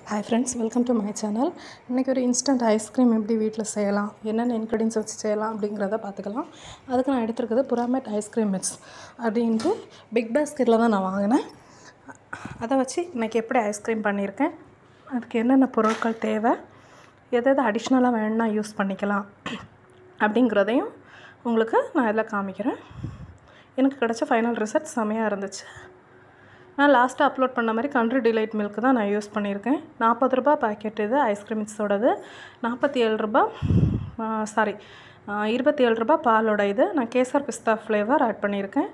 hi friends welcome to my channel இன்றைக்கி ஒரு instant ice cream எப்படி வீட்டில் செய்யலாம் என்னென்ன இன்க்ரீடியன்ஸ் வச்சு செய்யலாம் அப்படிங்கிறத பார்த்துக்கலாம் அதுக்கு நான் எடுத்துருக்கிறது புறாமேட் ஐஸ்கிரீம் மிக்ஸ் அப்படின்ட்டு பிக் பாஸ்கெட்டில் தான் நான் வாங்கினேன் அதை வச்சு இன்றைக்கி எப்படி ஐஸ்கிரீம் பண்ணியிருக்கேன் அதுக்கு என்னென்ன பொருட்கள் தேவை எது எது அடிஷ்னலாக வேணும்னா யூஸ் பண்ணிக்கலாம் அப்படிங்கிறதையும் உங்களுக்கு நான் இதில் காமிக்கிறேன் எனக்கு கிடச்ச ஃபைனல் ரிசல்ட் செமையாக இருந்துச்சு நான் லாஸ்ட்டாக அப்லோட் பண்ண மாதிரி கண்ட்ரி டிலைட் மில்க் தான் நான் யூஸ் பண்ணியிருக்கேன் நாற்பது ரூபா பாக்கெட் இது ஐஸ்கிரீம் மிக்ஸோடது நாற்பத்தி ஏழு ரூபா சாரி இருபத்தி ஏழு ரூபா பாலோட இது நான் கேசர் பிஸ்தா ஃப்ளேவர் ஆட் பண்ணியிருக்கேன்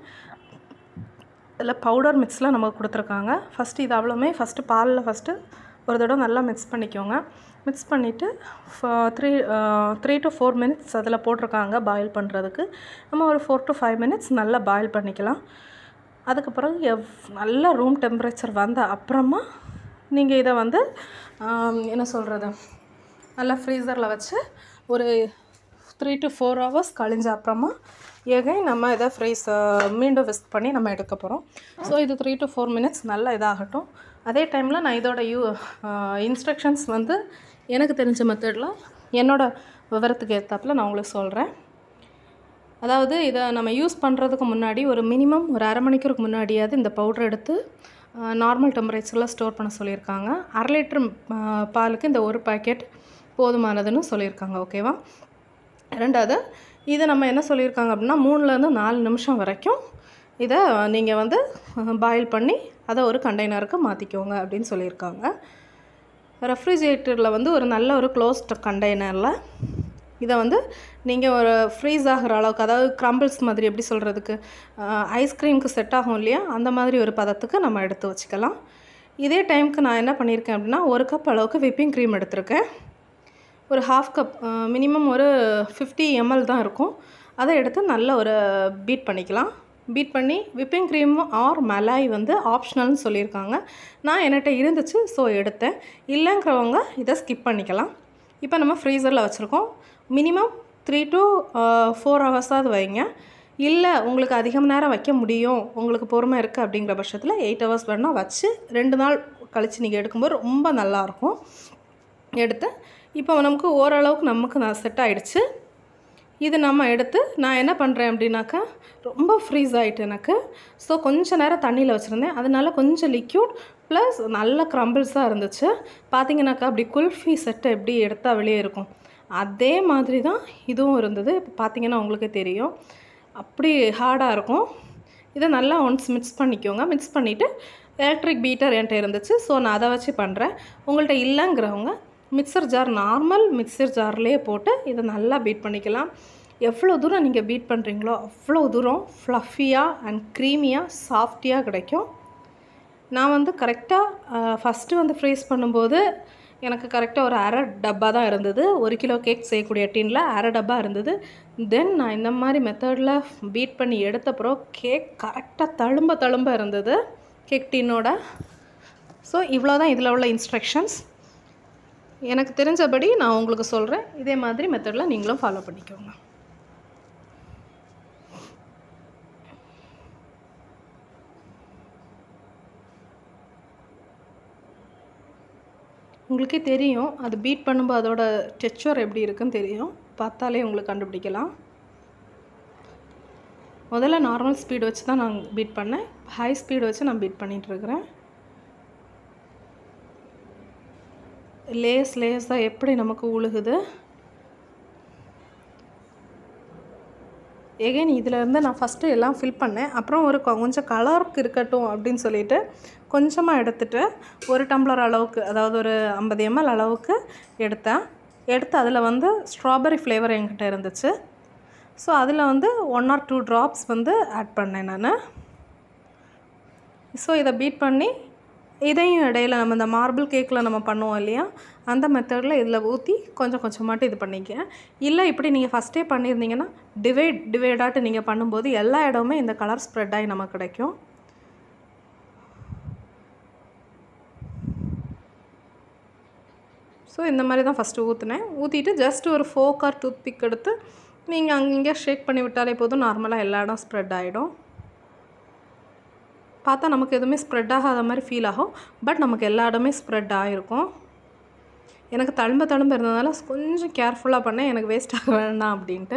இதில் பவுடர் மிக்ஸ்லாம் நமக்கு கொடுத்துருக்காங்க ஃபஸ்ட்டு இது அவ்வளோமே ஃபஸ்ட்டு பாலில் ஃபஸ்ட்டு ஒரு தடவை நல்லா மிக்ஸ் பண்ணிக்கோங்க மிக்ஸ் பண்ணிவிட்டு three three to four minutes அதில் போட்டிருக்காங்க பாயில் பண்ணுறதுக்கு நம்ம ஒரு ஃபோர் டு ஃபைவ் மினிட்ஸ் நல்லா பாயில் பண்ணிக்கலாம் அதுக்கு பிறகு எவ் நல்ல ரூம் டெம்பரேச்சர் வந்த அப்புறமா நீங்கள் இதை வந்து என்ன சொல்கிறது நல்லா ஃப்ரீசரில் வச்சு ஒரு த்ரீ டு ஃபோர் ஹவர்ஸ் கழிஞ்ச அப்புறமா எகைன் நம்ம இதை ஃப்ரீஸ் மீண்டும் விஸ்க் பண்ணி நம்ம எடுக்க போகிறோம் ஸோ இது த்ரீ டு ஃபோர் மினிட்ஸ் நல்லா இதாகட்டும் அதே டைமில் நான் இதோட யூ இன்ஸ்ட்ரக்ஷன்ஸ் வந்து எனக்கு தெரிஞ்ச மெத்தடில் என்னோடய விவரத்துக்கு ஏற்றாப்புல நான் உங்களுக்கு சொல்கிறேன் அதாவது இதை நம்ம யூஸ் பண்ணுறதுக்கு முன்னாடி ஒரு மினிமம் ஒரு அரை மணிக்கூருக்கு முன்னாடியாவது இந்த பவுடர் எடுத்து நார்மல் டெம்பரேச்சரில் ஸ்டோர் பண்ண சொல்லியிருக்காங்க அரை லிட்டர் பாலுக்கு இந்த ஒரு பாக்கெட் போதுமானதுன்னு சொல்லியிருக்காங்க ஓகேவா ரெண்டாவது இதை நம்ம என்ன சொல்லியிருக்காங்க அப்படின்னா மூணுலேருந்து நாலு நிமிஷம் வரைக்கும் இதை நீங்கள் வந்து பாயில் பண்ணி அதை ஒரு கண்டெய்னருக்கு மாற்றிக்கோங்க அப்படின்னு சொல்லியிருக்காங்க ரெஃப்ரிஜிரேட்டரில் வந்து ஒரு நல்ல ஒரு க்ளோஸ்ட் கண்டெய்னரில் இதை வந்து நீங்கள் ஒரு ஃப்ரீஸ் ஆகிற அளவுக்கு அதாவது க்ரம்பிள்ஸ் மாதிரி எப்படி சொல்கிறதுக்கு ஐஸ்கிரீமுக்கு செட் ஆகும் இல்லையா அந்த மாதிரி ஒரு பதத்துக்கு நம்ம எடுத்து வச்சுக்கலாம் இதே டைமுக்கு நான் என்ன பண்ணியிருக்கேன் அப்படின்னா ஒரு கப் அளவுக்கு விப்பிங் க்ரீம் எடுத்திருக்கேன் ஒரு ஹாஃப் கப் மினிமம் ஒரு ஃபிஃப்டி எம்எல் தான் இருக்கும் அதை எடுத்து நல்ல ஒரு பீட் பண்ணிக்கலாம் பீட் பண்ணி விப்பிங் க்ரீம் ஆர் மலாய் வந்து ஆப்ஷனல்னு சொல்லியிருக்காங்க நான் என்கிட்ட இருந்துச்சு ஸோ எடுத்தேன் இல்லைங்கிறவங்க இதை ஸ்கிப் பண்ணிக்கலாம் இப்போ நம்ம ஃப்ரீசரில் வச்சுருக்கோம் மினிமம் த்ரீ டு ஃபோர் ஹவர்ஸாவது வைங்க இல்லை உங்களுக்கு அதிகம் நேரம் வைக்க முடியும் உங்களுக்கு பொறுமை இருக்குது அப்படிங்கிற பட்சத்தில் எயிட் ஹவர்ஸ் வேணால் வச்சு ரெண்டு நாள் கழித்து நீங்கள் எடுக்கும்போது ரொம்ப நல்லாயிருக்கும் எடுத்து இப்போ நமக்கு ஓரளவுக்கு நமக்கு நான் செட் ஆகிடுச்சு இது நம்ம எடுத்து நான் என்ன பண்ணுறேன் அப்படின்னாக்கா ரொம்ப ஃப்ரீஸ் ஆகிட்டு எனக்கு ஸோ கொஞ்சம் நேரம் தண்ணியில் வச்சுருந்தேன் அதனால கொஞ்சம் லிக்யூட் ப்ளஸ் நல்ல க்ரம்பிள்ஸாக இருந்துச்சு பார்த்தீங்கன்னாக்கா அப்படி குல்ஃபி செட்டை எப்படி எடுத்தால் வெளியே இருக்கும் அதே மாதிரி தான் இதுவும் இருந்தது இப்போ பார்த்தீங்கன்னா உங்களுக்கே தெரியும் அப்படி ஹார்டாக இருக்கும் இதை நல்லா ஒன்ஸ் மிக்ஸ் பண்ணிக்கோங்க மிக்ஸ் பண்ணிவிட்டு எலக்ட்ரிக் பீட்டர் என்கிட்ட இருந்துச்சு ஸோ நான் அதை வச்சு பண்ணுறேன் உங்கள்கிட்ட இல்லைங்கிறவங்க மிக்சர் ஜார் நார்மல் மிக்சர் ஜார்லேயே போட்டு இதை நல்லா பீட் பண்ணிக்கலாம் எவ்வளோ தூரம் நீங்கள் பீட் பண்ணுறீங்களோ அவ்வளோ தூரம் ஃப்ளஃபியாக அண்ட் க்ரீமியாக சாஃப்டியாக கிடைக்கும் நான் வந்து கரெக்டாக ஃபஸ்ட்டு வந்து ஃப்ரீஸ் பண்ணும்போது எனக்கு கரெக்டாக ஒரு அரை டப்பா தான் இருந்தது ஒரு கிலோ கேக் செய்யக்கூடிய டீனில் அரை டப்பா இருந்தது தென் நான் இந்த மாதிரி மெத்தடில் பீட் பண்ணி எடுத்தப்பறம் கேக் கரெக்டாக தழும்ப தழும்ப இருந்தது கேக் டீனோட ஸோ இவ்வளோ தான் இதில் உள்ள இன்ஸ்ட்ரக்ஷன்ஸ் எனக்கு தெரிஞ்சபடி நான் உங்களுக்கு சொல்கிறேன் இதே மாதிரி மெத்தடில் நீங்களும் ஃபாலோ பண்ணிக்கோங்க உங்களுக்கே தெரியும் அது பீட் பண்ணும்போது அதோட டெக்ஸ்சர் எப்படி இருக்குன்னு தெரியும் பார்த்தாலே உங்களுக்கு கண்டுபிடிக்கலாம் முதல்ல நார்மல் ஸ்பீடு வச்சு தான் நான் பீட் பண்ணேன் ஹை ஸ்பீடு வச்சு நான் பீட் பண்ணிகிட்ருக்கிறேன் லேஸ் லேஸாக எப்படி நமக்கு உழுகுது எகைன் இதிலேருந்து நான் ஃபஸ்ட்டு எல்லாம் ஃபில் பண்ணேன் அப்புறம் ஒரு கொஞ்சம் கலருக்கு இருக்கட்டும் அப்படின்னு சொல்லிட்டு கொஞ்சமாக எடுத்துகிட்டு ஒரு டம்ளர் அளவுக்கு அதாவது ஒரு ஐம்பது எம்எல் அளவுக்கு எடுத்தேன் எடுத்து அதில் வந்து ஸ்ட்ராபெரி ஃப்ளேவர் என்கிட்ட இருந்துச்சு ஸோ அதில் வந்து ஒன் ஆர் டூ ட்ராப்ஸ் வந்து ஆட் பண்ணேன் நான் ஸோ இதை பீட் பண்ணி இதையும் இடையில நம்ம இந்த மார்பிள் கேக்கில் நம்ம பண்ணுவோம் இல்லையா அந்த மெத்தடில் இதில் ஊற்றி கொஞ்சம் கொஞ்சமாட்டு இது பண்ணிக்க இல்லை இப்படி நீங்கள் ஃபஸ்ட்டே பண்ணியிருந்தீங்கன்னா டிவைட் டிவைடாட்டு நீங்கள் பண்ணும்போது எல்லா இடமுமே இந்த கலர் ஸ்ப்ரெட் ஆகி நமக்கு கிடைக்கும் ஸோ இந்த மாதிரி தான் ஃபஸ்ட்டு ஊற்றுனேன் ஊற்றிட்டு ஜஸ்ட் ஒரு ஃபோக் ஆர் டூத் பிக் எடுத்து நீங்கள் அங்கங்கே ஷேக் பண்ணி விட்டாலே போதும் நார்மலாக எல்லா இடம் ஸ்ப்ரெட் ஆகிடும் பார்த்தா நமக்கு எதுவுமே ஸ்ப்ரெட் ஆகாத மாதிரி ஃபீல் ஆகும் பட் நமக்கு எல்லா இடமே ஸ்ப்ரெட் ஆகிருக்கும் எனக்கு தழும்ப தழும்ப இருந்ததுனால கொஞ்சம் கேர்ஃபுல்லாக பண்ணேன் எனக்கு வேஸ்ட் ஆக வேண்டாம் அப்படின்ட்டு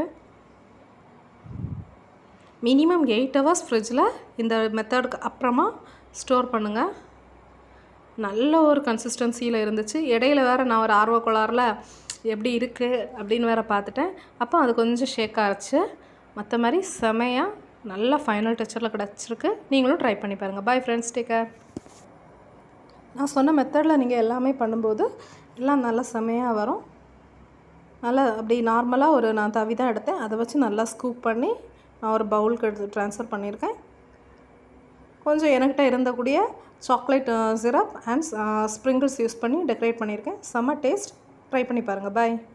மினிமம் எயிட் ஹவர்ஸ் ஃப்ரிட்ஜில் இந்த மெத்தடுக்கு அப்புறமா ஸ்டோர் பண்ணுங்கள் நல்ல ஒரு கன்சிஸ்டன்சியில் இருந்துச்சு இடையில வேறு நான் ஒரு ஆர்வ கோளாறில் எப்படி இருக்குது அப்படின்னு வேறு பார்த்துட்டேன் அப்போ அது கொஞ்சம் ஷேக் ஆச்சு மற்ற மாதிரி செமையாக நல்ல ஃபைனல் டச்சரில் கிடச்சிருக்கு நீங்களும் ட்ரை பண்ணி பாருங்கள் பாய் ஃப்ரெண்ட்ஸ் டேக்கர் நான் சொன்ன மெத்தடில் நீங்கள் எல்லாமே பண்ணும்போது எல்லாம் நல்லா செமையாக வரும் நல்லா அப்படி நார்மலாக ஒரு நான் தவி தான் எடுத்தேன் அதை வச்சு நல்லா ஸ்கூப் பண்ணி நான் ஒரு பவுலுக்கு எடுத்து ட்ரான்ஸ்ஃபர் பண்ணியிருக்கேன் கொஞ்சம் என்கிட்ட இருந்தக்கூடிய chocolate syrup and sprinkles use பண்ணி டெக்கரேட் பண்ணியிருக்கேன் செம்ம டேஸ்ட் ட்ரை பண்ணி பாருங்கள் பாய்